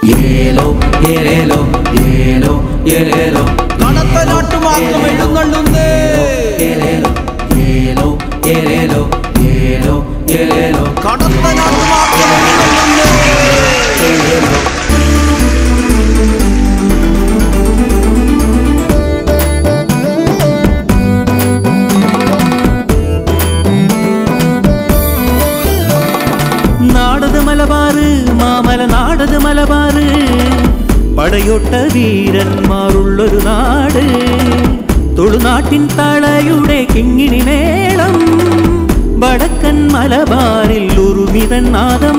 ഏലോ ഏലേലോ ഏലോ ഏലേലോ കനത്ത നാട്ടുമാർഗം എഴുന്നള്ളുന്നേ ഏലേലോ ഏലോ ഏലേലോ ഏലോ ഏലേലോ കനത്ത നാട്ടുമാർഗം എഴുന്നള്ളുന്നേ ഏലേലോ നാടത് മലബാറ് മാമല നാടത് മലബാറ് പടയൊട്ട വീരന്മാരുള്ളൊരു നാട് തുളുനാട്ടിൻ തളയുടെ കിങ്ങിണി മേളം വടക്കൻ മലബാറിൽ ഉറുമിതൻ നാദം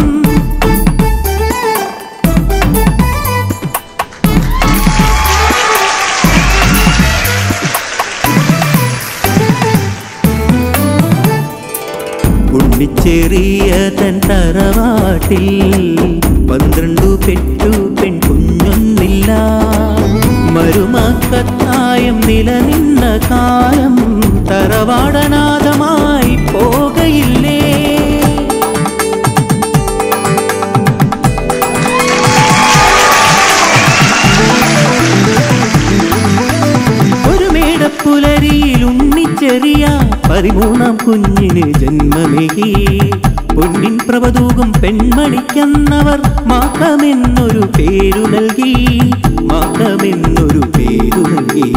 ഉണ്ണിച്ചെറിയ തൻ തറവാട്ടിൽ പന്ത്രണ്ടു പെറ്റു പെൺ കുഞ്ഞൊന്നില്ല മരുമക്കത്തായം നിലനിന്ന കാലം തറവാടനാഥമായി പോകയില്ലേ ഒരു മേടപ്പുലരിയിൽ ഉണ്ണിച്ചെറിയ പതിമൂന്നാം കുഞ്ഞിന് ജന്മമേകി പൊന്നിൻ പ്രഭതൂകും പെൺമണിക്കെന്നവർ മാക്കമെന്നൊരു പേരു നൽകി മാക്കമെന്നൊരു പേരു നൽകി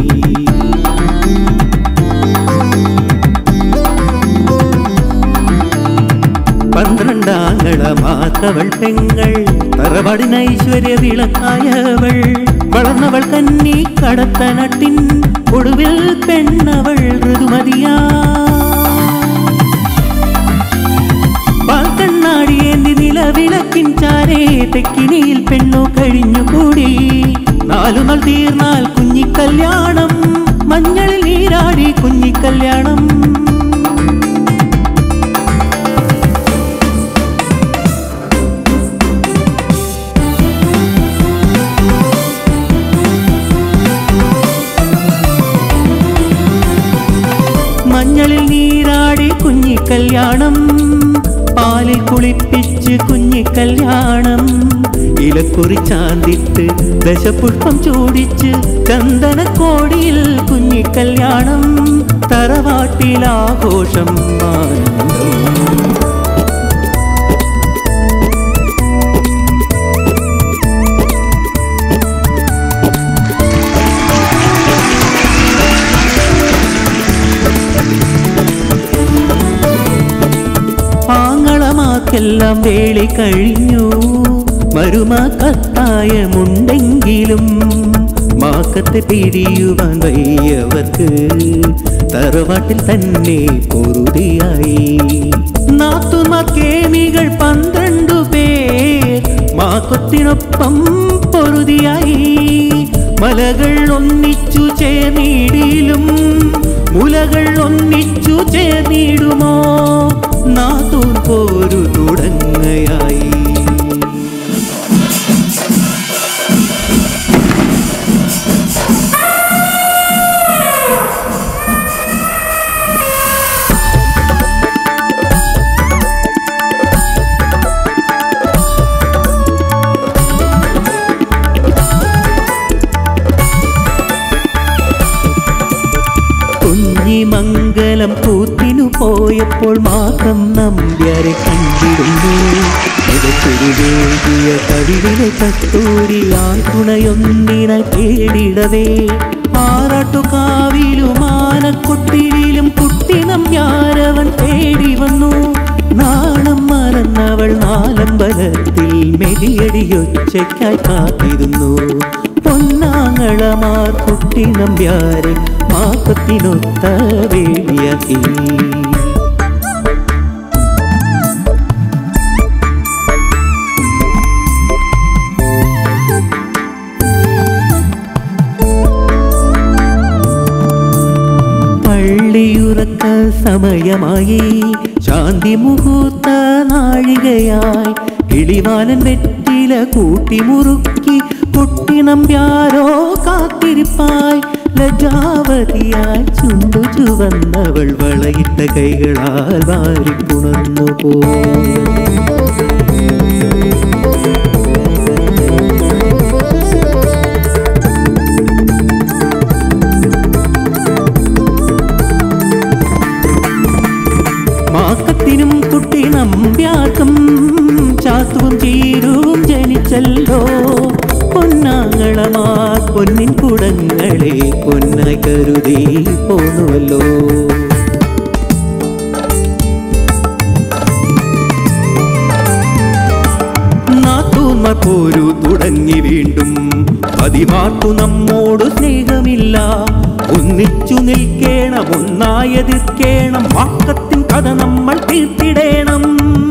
പന്ത്രണ്ടാങ്ങള മാത്തവൾ പെങ്ങൾ തറവാടിന് ഐശ്വര്യ വിളക്കായവൾ വളർന്നവൾ കന്നി കടത്ത നട്ടിൻ ഒടുവിൽ പെണ്ണവൾ ഋതുമതിയാ പാൽക്കണ്ണാടിയേന്തി നിലവിളക്കിൻ ചാരേ തെക്കിനിയിൽ പെണ്ണു കഴിഞ്ഞുകൂടി നാലുനാൾ തീർന്നാൽ കുഞ്ഞിക്കല്യാണം മഞ്ഞളിൽ നീരാടി കുഞ്ഞിക്കല്യാണം മഞ്ഞളിൽ നീരാടി കുഞ്ഞിക്കല്യാണം പാലിൽ കുളിപ്പിച്ച് കുഞ്ഞിക്കല്യാണം ഇലക്കുറി ചാന്തിട്ട് ദശപുഷ്പം ചൂടിച്ച് ചന്ദനക്കോടിയിൽ കുഞ്ഞിക്കല്യാണം തറവാട്ടിലാഘോഷം ആനന്ദം ആങ്ങളമാക്കെല്ലാം വേളി കഴിഞ്ഞു മരുമക്കത്തായമുണ്ടെങ്കിലും മാക്കത്തെ പിരിയുവാൻ വയ്യവർക്ക് തറവാട്ടിൽ തന്നെ പൊറുതിയായി നാത്തുമാർ കേമികൾ പന്ത്രണ്ടു പേർ മാക്കത്തിനൊപ്പം പൊറുതിയായി മലകൾ ഒന്നിച്ചു ചേർന്നിടിലും മുലകൾ ഒന്നിച്ചു ചേർന്നിടുമോ നാത്തൂൻ പോരു തുടങ്ങയായി കുഞ്ഞിമംഗലം കൂത്തിനു പോയപ്പോൾ മാത്രം നമ്പ്യാരെ കണ്ടിരുന്നു ഇടയ്ക്കൊരുവേകിയ കവിളിലെ കസ്തൂരി ആൾത്തുണയൊന്നിനായി തേടിടവേ ആറാട്ടുകാവിലും ആനക്കൊട്ടിലും കുട്ടി നമ്പ്യാരവൻ തേടി വന്നു നാണം മറന്നവൾ നാലമ്പലത്തിൽ മെതിയടിയൊച്ചയ്ക്കായി കാത്തിരുന്നു പൊന്നാങ്ങളമാർ കുട്ടി നമ്പ്യാരെ മാക്കത്തിനൊത്ത വേടിയാക്കി പള്ളിയുറക്ക സമയമായി ശാന്തി മുഹൂർത്ത നാഴികയായി കിളിവാലൻ വെറ്റില കൂട്ടി മുറുക്കി കുട്ടി നമ്പ്യാരോ കാത്തിരിപ്പായി ലജാവതിയായി ചുണ്ടു ചുവന്നവൾ വളയിട്ട കൈകളാൽ വാരിപ്പുണർന്നു പോയി വിളിച്ചല്ലോ പൊന്നാങ്ങളമാർ പൊന്നിൻ കുടങ്ങളെ പൊന്നായി കരുതി പോന്നുവല്ലോ നാത്തൂന്മാർ പോരു തുടങ്ങി വീണ്ടും പതിമാർത്തു നമ്മോട് സ്നേഹമില്ല ഒന്നിച്ചു നിൽക്കേണം ഒന്നായെതിർക്കേണം വാക്കത്തിൻ കഥ നമ്മൾ തീർത്തിടേണം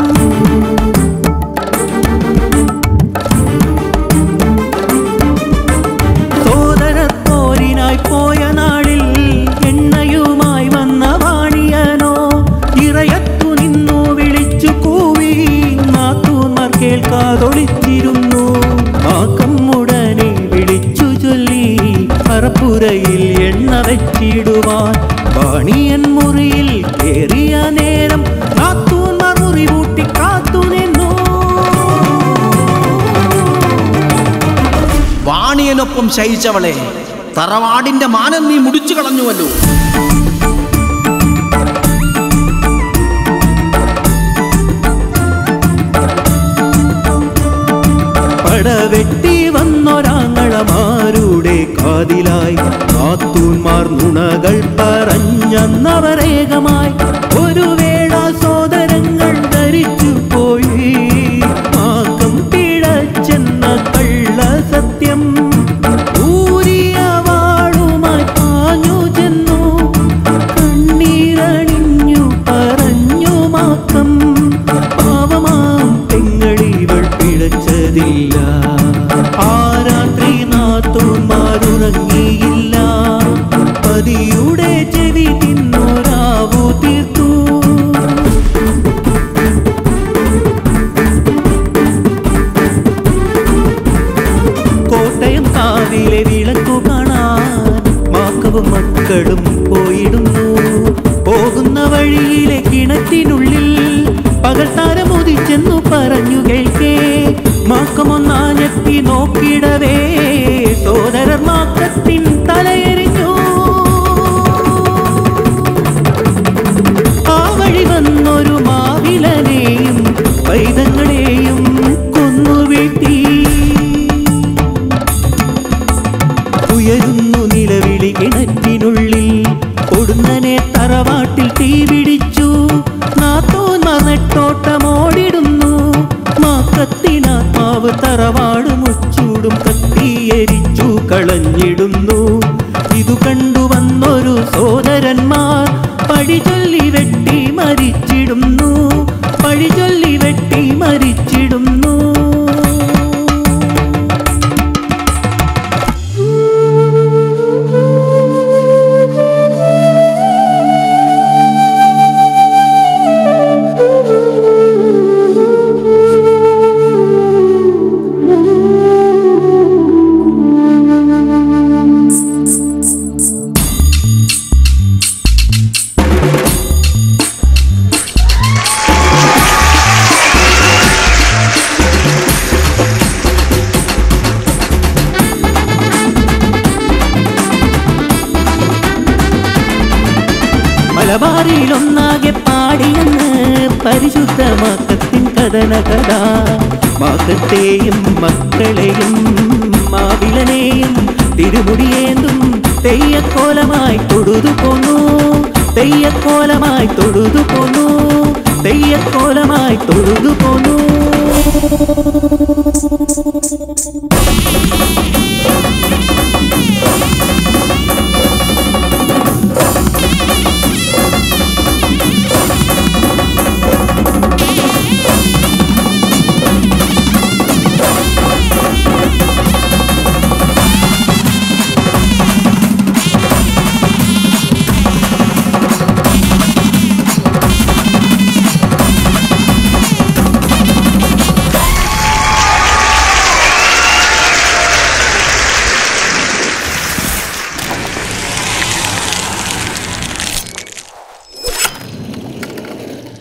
സോദരത്തോരിനായി പോയ നാളിൽ എണ്ണയുമായി വന്ന വാണിയനോ ഇറയത്തു നിന്നു വിളിച്ചു കൂവി നാത്തൂന്മാർ കേൾക്കാതൊളിച്ചിരുന്നു ആക്കം ഉടനെ വിളിച്ചു ചൊല്ലി പറപ്പുരയിൽ എണ്ണ വെച്ചിടുവാൻ വാണിയൻ മുറിയിൽ കേറിയ നേരം നാത്തൂന്മാർ മുറി കൂട്ടി കാത്തു നിന്നു വാണിയനൊപ്പം ശയിച്ചവളെ തറവാടിന്റെ മാനം നീ മുടിച്ചു കളഞ്ഞുവല്ലോ പടവെട്ടി വന്നൊരാങ്ങളമാരുടെ കാതിലായി നാത്തൂന്മാർ നുണകൾ പറഞ്ഞന്നവരേകമായി ഒരു വേള സോദരങ്ങൾ ധരിച്ചു പോയി ആക്കം പിഴച്ചെന്ന കള്ള സത്യം ഊരിയ വാളുമായി പാഞ്ഞു ചെന്നു കണ്ണീരണിഞ്ഞു പറഞ്ഞു മാക്കം പാവമാം പെങ്ങളിവൾ പിഴച്ചതില്ല ആ രാത്രി നാത്തൂന്മാരുറങ്ങിയില്ല പതിയുടെ ചെവി തിന്നോരാവു തീർത്തു കോട്ടയം കാവിലെ വിളക്കു കാണാൻ മാക്കവും മക്കളും പോയിടുന്നു പോകുന്ന വഴിയിലെ കിണറ്റിനുള്ളിൽ പകൽത്താരം ഉദിച്ചെന്നു പറഞ്ഞു കേൾക്കേ മാക്കമൊന്നാഞ്ഞെത്തി നോക്കിടവേ സോദരർ മാക്കത്തിൻ തലയെറിഞ്ഞു ആ വഴി വന്നൊരു മാവിലനെയും പൈതങ്ങളെയും കൊന്നുവീഴ്ത്തി ഉയരുന്നു നിലവിളി കിണറ്റിനുള്ളിൽ ഒടുന്നനെ തറവാട്ടിൽ തീ പിടിച്ചു നാത്തോന്മാർ നെട്ടോട്ടമോടിടുന്നു മാക്കത്തിനാത്മാവ് തറവാട് മുച്ചൂടും കത്തിയരിച്ചു കളഞ്ഞിടുന്നു ഇതു കണ്ടു വന്നൊരു സോദരന്മാർ പഴി ചൊല്ലി വെട്ടി മരിച്ചിടുന്നു പഴി ചൊല്ലി വെട്ടി മരിച്ചിടുന്നു മലബാറിലൊന്നാകെ പാടിയെന്ന് പരിശുദ്ധ മാക്കത്തിൻ കഥന കഥ മാക്കത്തെയും മക്കളെയും മാവിലനെയും തിരുമുടിയേന്തും തെയ്യക്കോലമായി തൊഴുതു പോന്നു തെയ്യക്കോലമായി തൊഴുതു പോന്നു തെയ്യക്കോലമായി തൊഴുതു പോന്നു